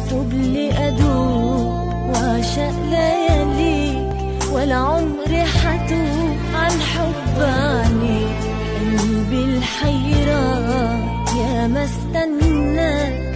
اكتب لي ادوب وعشق ليالي ولا عمري حتوب عن حب عنيك قلبي الحيران يا ما استنى